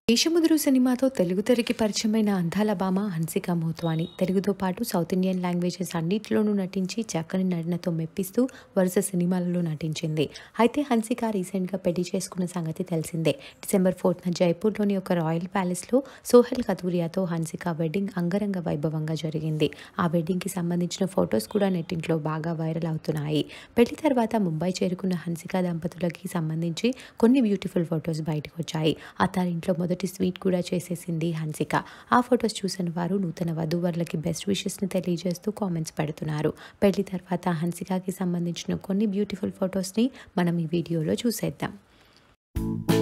దేశముదురు సినిమాతో తెలుగు తెరకి పరిచయమైన అందాల భామ హన్సిక మోత్వాని తెలుగుతో పాటు సౌత్ ఇండియన్ లాంగ్వేజెస్ అన్నిటిలోనూ నటించి చక్కని నటనతో మెప్పిస్తూ వరుస సినిమాలలో నటించింది అయితే హన్సిక రీసెంట్గా పెళ్లి చేసుకున్న సంగతి తెలిసిందే డిసెంబర్ ఫోర్త్న జైపూర్లోని ఒక రాయల్ ప్యాలెస్లో సోహెల్ కతూరియాతో హన్సిక వెడ్డింగ్ అంగరంగ వైభవంగా జరిగింది ఆ వెడ్డింగ్కి సంబంధించిన ఫొటోస్ కూడా నెట్టింట్లో బాగా వైరల్ అవుతున్నాయి పెళ్లి తర్వాత ముంబై చేరుకున్న హన్సిక దంపతులకి సంబంధించి కొన్ని బ్యూటిఫుల్ ఫొటోస్ బయటకు వచ్చాయి అత్తారింట్లో మొదటి స్వీట్ కూడా చేసేసింది హన్సిక ఆ ఫొటోస్ చూసిన వారు నూతన వధూవరులకి బెస్ట్ విషెస్ని తెలియజేస్తూ కామెంట్స్ పెడుతున్నారు పెళ్లి తర్వాత హన్సికకి సంబంధించిన కొన్ని బ్యూటిఫుల్ ఫొటోస్ని మనం ఈ వీడియోలో చూసేద్దాం